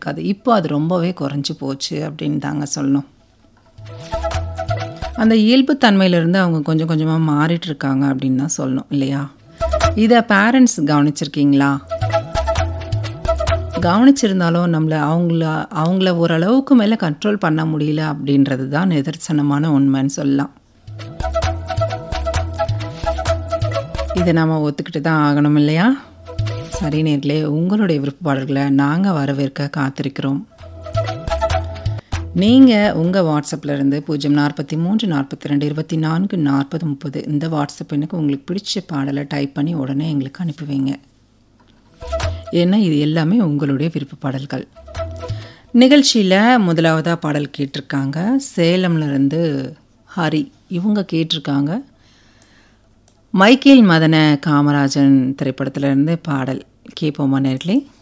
இருக்காது இப்போ அது ரொம்பவே குறைஞ்சி போச்சு அப்படின்னு தாங்க சொல்லணும் அந்த இயல்புத்தன்மையிலேருந்து அவங்க கொஞ்சம் கொஞ்சமாக மாறிட்டு இருக்காங்க அப்படின்னு தான் சொல்லணும் இல்லையா இதை பேரண்ட்ஸ் கவனிச்சிருக்கீங்களா கவனிச்சிருந்தாலும் நம்மளை அவங்கள அவங்கள ஓரளவுக்கு மேலே கண்ட்ரோல் பண்ண முடியல அப்படின்றது தான் நிதர்சனமான உண்மைன்னு சொல்லலாம் இதை நம்ம ஒத்துக்கிட்டு தான் ஆகணும் இல்லையா சரி நேர்களே உங்களுடைய விருப்பப்பாடல்களை நாங்கள் வரவேற்க காத்திருக்கிறோம் நீங்கள் உங்கள் வாட்ஸ்அப்பில் இருந்து பூஜ்ஜியம் நாற்பத்தி மூன்று நாற்பத்தி ரெண்டு இருபத்தி நான்கு நாற்பது முப்பது இந்த வாட்ஸ்அப் எனக்கு உங்களுக்கு பிடிச்ச பாடலை டைப் பண்ணி உடனே எங்களுக்கு அனுப்பி வைங்க ஏன்னா இது எல்லாமே உங்களுடைய விருப்ப பாடல்கள் நிகழ்ச்சியில் முதலாவதாக பாடல் கேட்டிருக்காங்க சேலம்லேருந்து ஹரி இவங்க கேட்டிருக்காங்க மைக்கேல் மதன காமராஜன் திரைப்படத்திலிருந்து பாடல் கேட்போமா நேர்களே